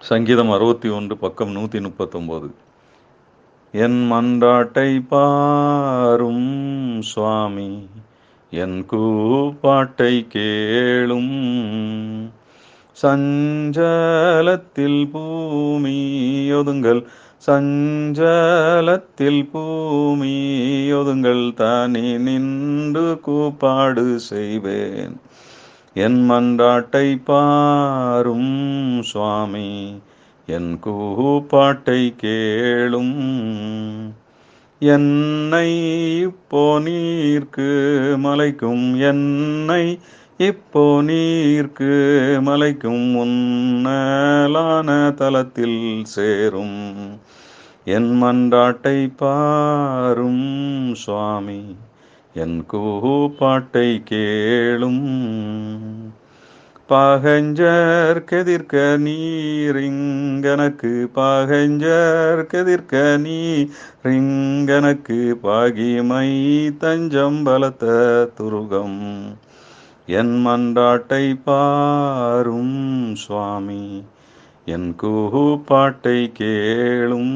சங்கீதம் அறுபத்தி ஒன்று பக்கம் நூற்றி முப்பத்தொம்போது என் மன்றாட்டை பாரும் சுவாமி என் கூப்பாட்டை கேளும் சஞ்சலத்தில் பூமி ஒதுங்கள் சஞ்சலத்தில் பூமி ஒதுங்கள் தானே நின்று கூப்பாடு செய்வேன் என் மன்றாட்டை பாரும் சுவாமி என் கூப்பாட்டை கேளும் என்னை இப்போ நீர்க்கு மலைக்கும் என்னை இப்போ நீர்க்கு மலைக்கும் உன்னலான தலத்தில் சேரும் என் மன்றாட்டை பாரும் சுவாமி என் கூப்பாட்டை கேளும் பகஞ்சர் கெதிர்க்க நீரிங்கனக்கு பகஞ்சர் கெதிர்க்க நீரிங்கனக்கு பாகிமை தஞ்சம் பலத்த துருகம் என் மன்றாட்டை பாரும் சுவாமி என் கூப்பாட்டை கேளும்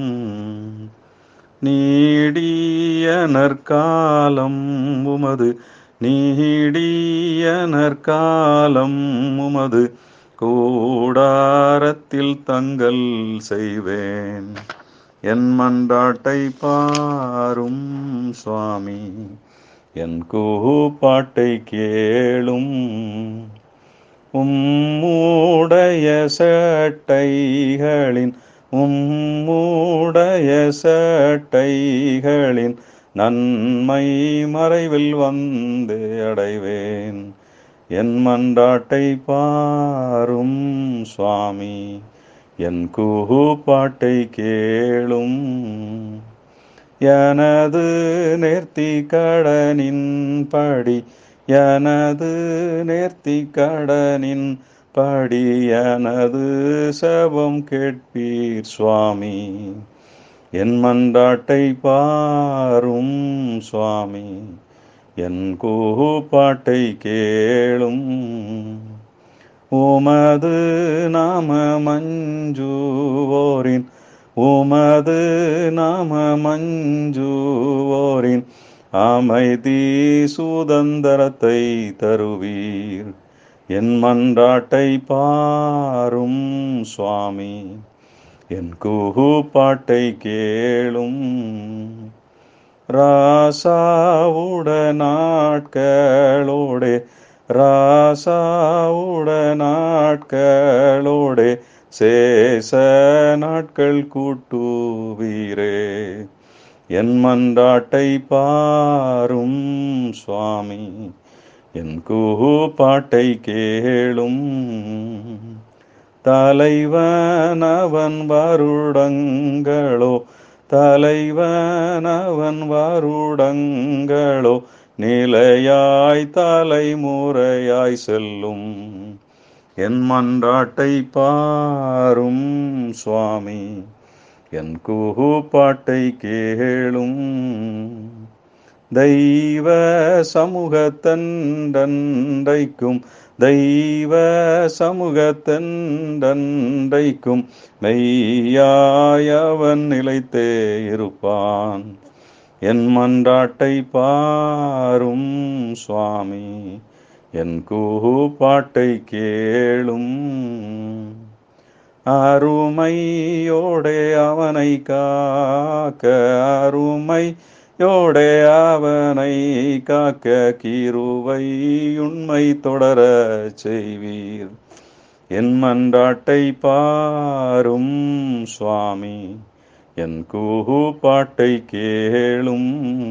நீடிய நற்காலம் உமது நீடிய நற்காலம் உமது கூடாரத்தில் தங்கல் செய்வேன் என் மன்றாட்டை பாரும் சுவாமி என் கூப்பாட்டை கேளும் உம்முடைய சட்டைகளின் உம்முடைய சட்டைகளின் நன்மை மறைவில் வந்து அடைவேன் என் மன்றாட்டை பாரும் சுவாமி என் கூப்பாட்டை கேளும் எனது நேர்த்தி கடனின் படி எனது நேர்த்தி கடனின் படி எனது சபம் கேட்பீர் சுவாமி என் மன்றாட்டை பாரும் சுவாமி என் கூப்பாட்டை கேளும் உமது நாம மஞ்சுவோரின் உமது நாம மஞ்சுவோரின் அமைதி சுதந்திரத்தை தருவீர் என் மன்றாட்டை பாரும் சுவாமி என் கூப்பாட்டை கேளும் ராசாவுட நாட்களோடே ராசாவுட நாட்களோடே சேச நாட்கள் கூட்டுவீரே என் மன்றாட்டை பாரும் சுவாமி என் கூப்பாட்டை கேளும் தலைவனவன் வருடங்களோ தலைவனவன் வருடங்களோ நிலையாய் தலைமுறையாய் செல்லும் என் மன்றாட்டை பாரும் சுவாமி என் கூப்பாட்டை கேளும் தெய்வ சமூகத்தண்டன்றைக்கும் தெய்வ சமூகத்தண்டன்றைக்கும் மெய்யாயவன் நிலைத்தே இருப்பான் என் மன்றாட்டை பாரும் சுவாமி என் கூப்பாட்டை கேளும் அருமையோடே அவனை காக்க அருமை யோடே அவனை காக்க கீருவை உண்மை தொடர செய்வீர் என் மன்றாட்டை பாரும் சுவாமி என் கூப்பாட்டை கேளும்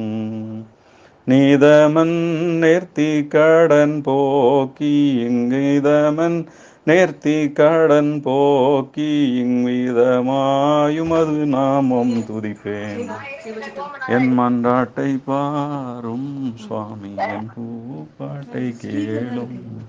நீதமன் நேர்த்தி கடன் போக்கி இங்கிதமன் நேர்த்தி கடன் போக்கி இவ்விதமாயுமது நாமம் துதிப்பேன் என் மன்றாட்டை பாரும் சுவாமி என் கூப்பாட்டை கேளும்